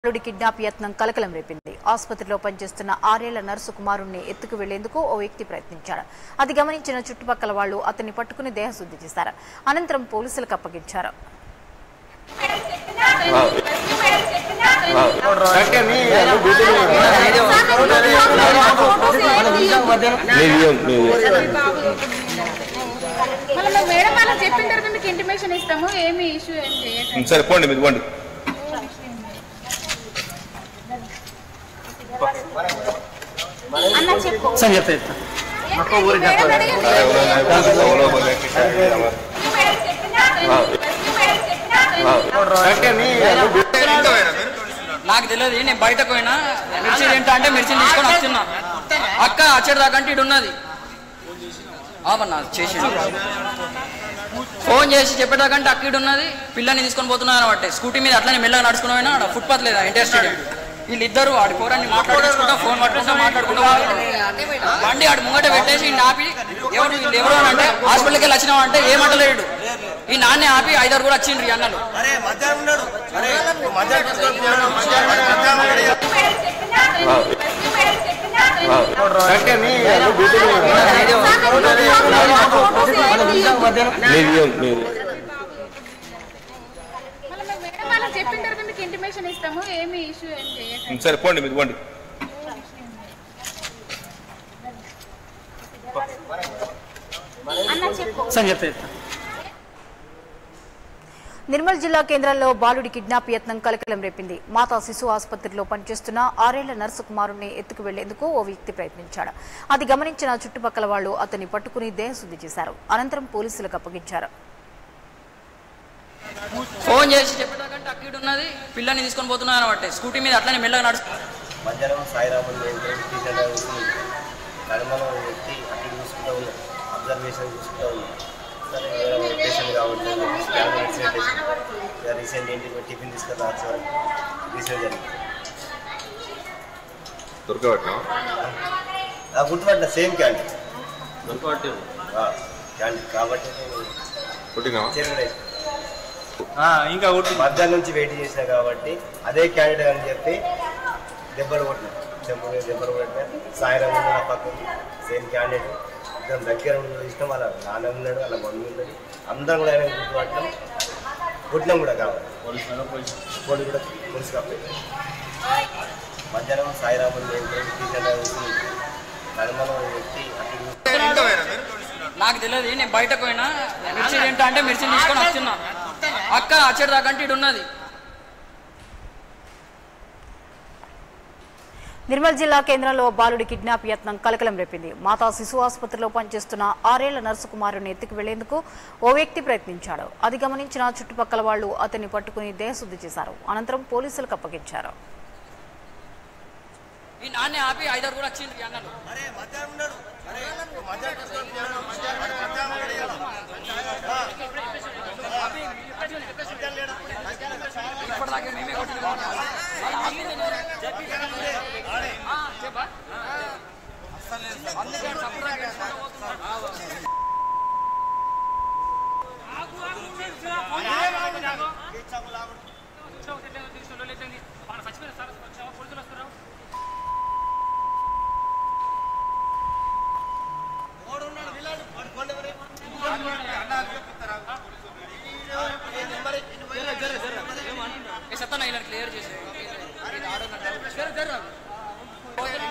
బాలుడి కిడ్నాప్ యత్నం కలకలం రేపింది ఆసుపత్రిలో పనిచేస్తున్న ఆరేళ్ల నర్సు కుమారుణ్ణి ఎత్తుకు వెళ్లేందుకు ఓ వ్యక్తి ప్రయత్నించాడు అది గమనించిన చుట్టుపక్కల వాళ్లు అతన్ని పట్టుకుని దేహశుద్ధి చేశారు అనంతరం పోలీసులకు అప్పగించారు మీడియం మీడియం మళ్ళీ మేడం వాళ్ళకి చెప్పిన తర్వాత మీకు ఇంటిమేషన్ ఇస్తాము ఏమి ఇష్యూ ఏం చేయకండి సరే పోండి మీరు పోండి అన్న చెప్పు సరే చెప్తా చెప్తా మేడం అడిగింది. నాకు తెలియదు నేను బయటకు పోయినా మిర్చి తింటా అంటే మిర్చి తీసుకొని వస్తున్నా అక్క అచ్చడి దాకా అంటే ఇటు ఉన్నది అవన్నా చేసి ఫోన్ చేసి చెప్పేదాకంటే అక్క ఇటు ఉన్నది పిల్లని తీసుకొని పోతున్నా అనమాట స్కూటీ మీద అట్లనే మెల్లగా నడుచుకుని పోయినా ఆడ ఫుట్పాత్ లేదా ఇంటర్ స్టేడియం వీళ్ళిద్దరు ఆడి కూరని మాట్లాడుకుంటా ఫోన్ పట్టుకుంటా మాట్లాడుకుంటా పోతున్నారు. బండి ఆడు ముంగట పెట్టేసి ఈ ఆపి ఎవరు వీళ్ళు ఎవరు అని అంటే హాస్పిటల్కి వెళ్ళి వచ్చినావు అంటే ఏమంటలేడు ఈ నాన్నే ఆపి ఐదారు కూడా వచ్చిండ్రు ఈ అన్నలు మీడియం మీడియం మళ్ళీ మేడం వాళ్ళకి చెప్పిన తర్వాత మీకు ఇంటిమేషన్ ఇస్తాము ఏమి ఇష్యూ ఏం చేయకండి సరే పోండి మీరు పోండి అన్న చెప్పు సరే చెప్తా చెప్తా నిర్మల్ జిల్లా కేంద్రంలో బాలుడి కిడ్నాప్ యత్నం కలకలం రేపింది మాతా శిశు ఆసుపత్రిలో పనిచేస్తున్న ఆరేళ్ల నర్సు కుమారుణ్ణి ఎత్తుకు వెళ్లేందుకు ఓ వ్యక్తి ప్రయత్నించాడు అది గమనించిన చుట్టుపక్కల వాళ్లు అతన్ని పట్టుకుని దేహశుద్ధి చేశారు అనంతరం పోలీసులకు అప్పగించారు ఫోన్ చేసి చెప్పేదాకంటే అక్క ఇటు ఉన్నది పిల్లని తీసుకొని పోతున్నా అనమాట స్కూటీ మీద అట్లనే మెల్లగా నడుచు మధ్యాహ్నం సాయిరాములు టీచర్ అవుతుంది కడమలో వ్యక్తి అక్కడ చూసుకుంటూ ఉన్నాం అబ్జర్వేషన్ చూసుకుంటూ ఉన్నాం సరే ఎవరైనా పేషెంట్ కాబట్టి స్కాన్ యాక్సిడెంట్ ఇక రీసెంట్ ఏంటి టిఫిన్ తీసుకొని సార్ రీసెంట్ జరిగింది దొరకబట్టినా ఆ గుర్తుపట్టిన సేమ్ క్యాండిడేట్ క్యాండిడేట్ కాబట్టి నేను పుట్టినా చెరువుడే ఇంకా ఒకటి మధ్యాహ్నం నుంచి వెయిట్ చేసిన కాబట్టి అదే క్యాండిడేట్ అని చెప్పి దెబ్బలు కొట్టిన చెంపు మీద దెబ్బలు కొట్టిన సాయిరామ్ ఉన్న పక్కన సేమ్ క్యాండిడేట్ ఇద్దరం దగ్గర ఉండి చూసినాం వాళ్ళ నాన్న ఉన్నాడు వాళ్ళ మమ్మీ ఉన్నది అందరం కూడా ఆయన గుర్తుపట్టడం కొట్టినాం కూడా కావాలి పోలీసు కూడా పోలీసు కాపాడు మధ్యాహ్నం సాయిరామ్ టీచర్ అవుతుంది కడమలో వ్యక్తి అక్కడ నాకు తెలియదు నేను బయటకు పోయినా మిర్చి తింటా అంటే మిర్చి తీసుకొని వస్తున్నా అక్క అచ్చడి దాకా అంటే ఇటు ఉన్నది నిర్మల్ జిల్లా కేంద్రంలో బాలుడి కిడ్నాప్ యత్నం కలకలం రేపింది మాతా శిశు ఆసుపత్రిలో పనిచేస్తున్న ఆరేళ్ల నర్సు కుమారుని ఎత్తుకు వెళ్లేందుకు ఓ వ్యక్తి ప్రయత్నించాడు అది గమనించిన చుట్టుపక్కల వాళ్లు అతన్ని పట్టుకుని దేహశుద్ధి చేశారు అనంతరం పోలీసులకు అప్పగించారు ఈ నాన్నే ఆపి ఐదారు కూడా వచ్చిండ్రు ఈ అన్నలు ఇప్పటిదాకా మేమే కొట్టినాం.